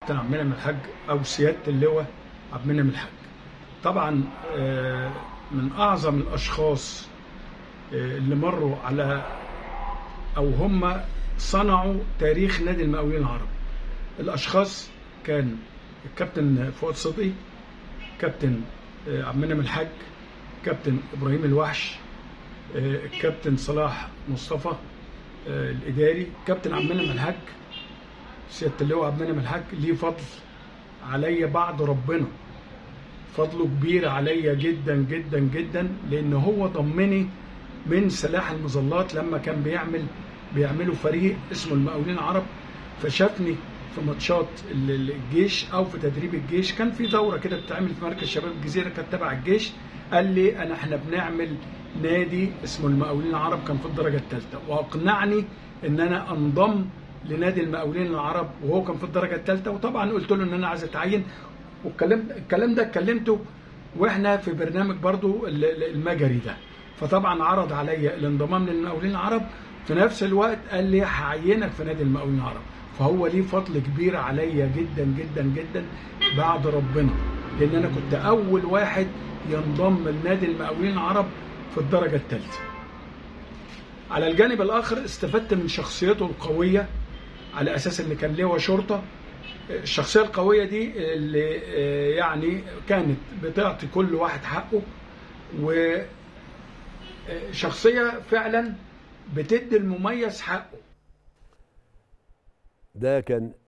كابتن عبد المنعم الحاج او سياده اللواء عبد المنعم الحاج طبعا آه، من اعظم الاشخاص آه، اللي مروا على او هم صنعوا تاريخ نادي المقاولين العرب الاشخاص كان الكابتن فؤاد صدقي كابتن آه، عبد المنعم الحاج كابتن ابراهيم الوحش آه، الكابتن صلاح مصطفى آه، الاداري كابتن عبد المنعم الحاج سياده اللواء عبد المنعم الحاج ليه فضل عليا بعد ربنا فضله كبير عليا جدا جدا جدا لان هو ضمني من سلاح المظلات لما كان بيعمل بيعملوا فريق اسمه المقاولين العرب فشافني في ماتشات ال- ال- الجيش او في تدريب الجيش كان في دوره كده بتتعمل في مركز شباب الجزيره كانت تبع الجيش قال لي انا احنا بنعمل نادي اسمه المقاولين العرب كان في الدرجه الثالثه واقنعني ان انا انضم لنادي المقاولين العرب وهو كان في الدرجه الثالثه وطبعا قلت له ان انا عايز اتعين والكلام الكلام ده اتكلمته واحنا في برنامج برضو ال- ال- المجري ده فطبعا عرض عليا الانضمام للمقاولين العرب في نفس الوقت قال لي هعينك في نادي المقاولين العرب فهو ليه فضل كبير عليا جدا جدا جدا بعد ربنا لان انا كنت اول واحد ينضم لنادي المقاولين العرب في الدرجه الثالثه على الجانب الاخر استفدت من شخصيته القويه على اساس ان كان لواء شرطه الشخصيه القويه دي اللي آه، يعني كانت بتعطي كل واحد حقه وشخصيه فعلا بتدي المميز حقه ده كان